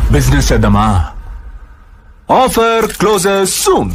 business చేద్దామా offer closer soon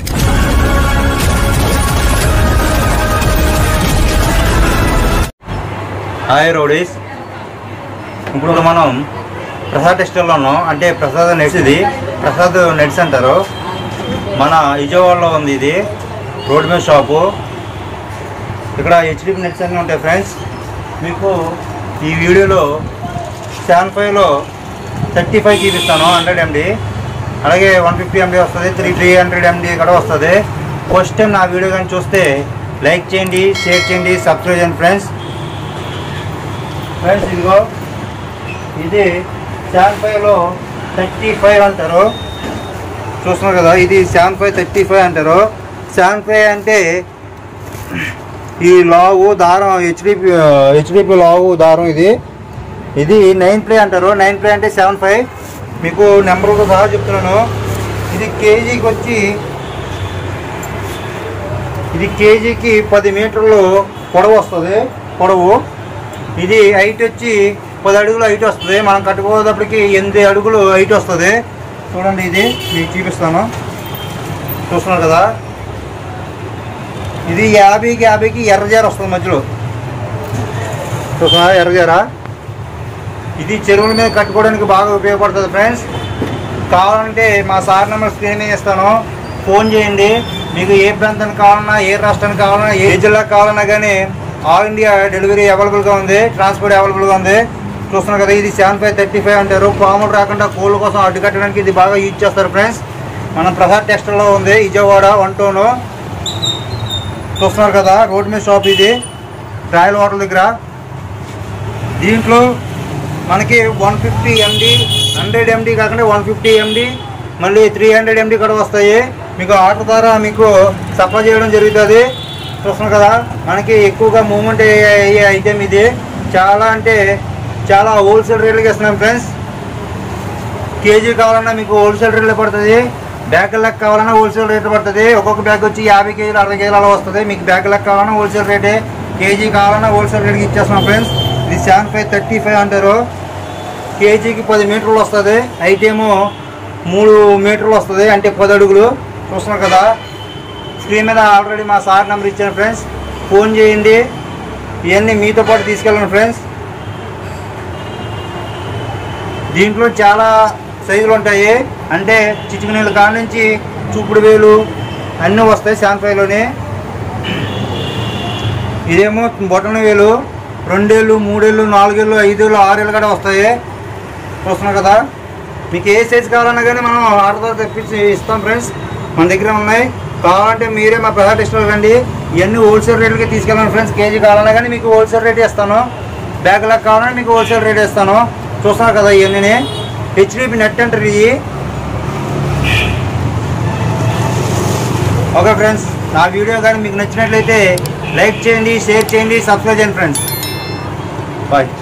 hi Roadies ఇప్పుడు మనం ప్రసాద్ టెక్స్టైల్లో ఉన్నాం అంటే ప్రసాద్ నెట్స్ ఇది ప్రసాద్ నెట్స్ అంటారు మన విజయవాడలో ఉంది ఇది రోడ్ మీద షాపు ఇక్కడ హెచ్డిపి నెట్స్ అన్నీ ఉంటాయి ఫ్రెండ్స్ మీకు ఈ వీడియోలో సెవెన్ ఫైవ్లో థర్టీ ఫైవ్ చూపిస్తాను హండ్రెడ్ ఎండి అలాగే వన్ ఫిఫ్టీ ఎండి వస్తుంది త్రీ త్రీ హండ్రెడ్ ఎండి కూడా వస్తుంది ఫస్ట్ టైం నా వీడియో కానీ చూస్తే లైక్ చేయండి షేర్ చేయండి సబ్స్క్రైబ్ చేయండి ఫ్రెండ్స్ ఫ్రెండ్స్ ఇదిగో ఇది సెవెన్ ఫైవ్లో థర్టీ ఫైవ్ అంటారు చూస్తున్నారు కదా ఇది సెవెన్ ఫైవ్ థర్టీ ఫైవ్ అంటారు సెవెన్ ఫైవ్ అంటే ఈ లావు దారం హెచ్డిపి హెచ్డిపి లావు దారం ఇది ఇది నైన్ ప్లే అంటారు నైన్ ప్లే అంటే సెవెన్ ఫైవ్ మీకు నెంబర్తో సహా చెప్తున్నాను ఇది కేజీకి వచ్చి ఇది కేజీకి పది మీటర్లు పొడవు వస్తుంది పొడవు ఇది హైట్ వచ్చి పది అడుగులు హైట్ వస్తుంది మనం కట్టుకోసేటప్పటికి ఎనిమిది అడుగులు హైట్ వస్తుంది చూడండి ఇది మీకు చూపిస్తాను చూస్తున్నారు కదా ఇది యాభైకి యాభైకి ఎర్రజార వస్తుంది మధ్యలో చూస్తున్నా ఎర్రజార ఇది చెరువుల మీద కట్టుకోవడానికి బాగా ఉపయోగపడుతుంది ఫ్రెండ్స్ కావాలంటే మా సార్ నెంబర్ స్క్రీన్ మీద ఇస్తాను ఫోన్ చేయండి మీకు ఏ ప్రాంతానికి కావాలన్నా ఏ రాష్ట్రానికి కావాలన్నా ఏ జిల్లాకి కావాలన్నా కానీ ఆల్ ఇండియా డెలివరీ అవైలబుల్గా ఉంది ట్రాన్స్పోర్ట్ అవైలబుల్గా ఉంది చూస్తున్నారు కదా ఇది సెవెన్ ఫైవ్ థర్టీ ఫైవ్ అంటారు పాములు రాకుండా కోళ్ళ కోసం అడ్డు కట్టడానికి ఇది బాగా యూజ్ చేస్తారు ఫ్రెండ్స్ మనం ప్రసాద్ టెక్స్టైల్లో ఉంది విజయవాడ వన్ టౌన్ చూస్తున్నారు కదా రోడ్ మీద షాప్ ఇది రాయల్ హోటల్ దగ్గర దీంట్లో మనకి one fifty MD hundred MD కాకుండా వన్ ఫిఫ్టీ ఎండి మళ్ళీ త్రీ హండ్రెడ్ ఎండి కూడా వస్తాయి మీకు ఆర్డర్ ద్వారా మీకు సప్లై చేయడం జరుగుతుంది చూస్తున్నారు కదా మనకి ఎక్కువగా మూమెంట్ అయ్యే ఐటెం ఇది చాలా అంటే చాలా హోల్సేల్ రేట్లకి ఇస్తున్నాం ఫ్రెండ్స్ కేజీ కావాలన్నా మీకు హోల్సేల్ రేట్లో పడుతుంది బ్యాగ్ లెక్క కావాలన్నా హోల్సేల్ రేట్ పడుతుంది ఒక్కొక్క బ్యాగ్ వచ్చి యాభై కేజీలు అరవై కేజీలు అలా వస్తుంది మీకు బ్యాగ్ లెక్క కావాలన్నా హోల్సేల్ రేటే కేజీ కావాలన్నా హోల్సేల్ రేట్కి ఇచ్చేస్తున్నాం ఫ్రెండ్స్ ఇది సెవెన్ ఫైవ్ థర్టీ ఫైవ్ అంటారు కేజీకి పది మీటర్లు వస్తుంది ఐటేమో మూడు మీటర్లు వస్తుంది అంటే పది అడుగులు చూస్తున్నారు కదా స్క్రీన్ మీద ఆల్రెడీ మా సార్ నెంబర్ ఇచ్చాను ఫ్రెండ్స్ ఫోన్ చేయండి ఇవన్నీ మీతో పాటు తీసుకెళ్ళండి ఫ్రెండ్స్ దీంట్లో చాలా సైజులు ఉంటాయి అంటే చిటికి నీళ్ళ కాడ నుంచి చూపుడు వేలు అన్నీ వస్తాయి సెవెన్ ఫైవ్లోనే ఇదేమో బొటన వేలు రెండేళ్ళు మూడేళ్ళు నాలుగేళ్ళు ఐదేళ్ళు ఆరేళ్ళు కూడా వస్తాయి చూస్తున్నాం కదా మీకు ఏ సైజు కావాలన్నా కానీ మనం ఆర్డర్ తెప్పించి ఇస్తాం ఫ్రెండ్స్ మన దగ్గర ఉన్నాయి కావాలంటే మీరే మా ప్రధాన టెస్ట్లో రండి ఇవన్నీ హోల్సేల్ రేట్లకి తీసుకెళ్ళండి ఫ్రెండ్స్ కేజీ కావాలన్నా కానీ మీకు హోల్సేల్ రేట్ ఇస్తాను బ్యాగ్ లాగా కావాలన్నా మీకు హోల్సేల్ రేట్ ఇస్తాను చూస్తున్నారు కదా ఇవన్నీ హెచ్డిపి నెట్ అంటారు ఇది ఓకే ఫ్రెండ్స్ నా వీడియో కానీ మీకు నచ్చినట్లయితే లైక్ చేయండి షేర్ చేయండి సబ్స్క్రైబ్ చేయండి ఫ్రెండ్స్ బాయ్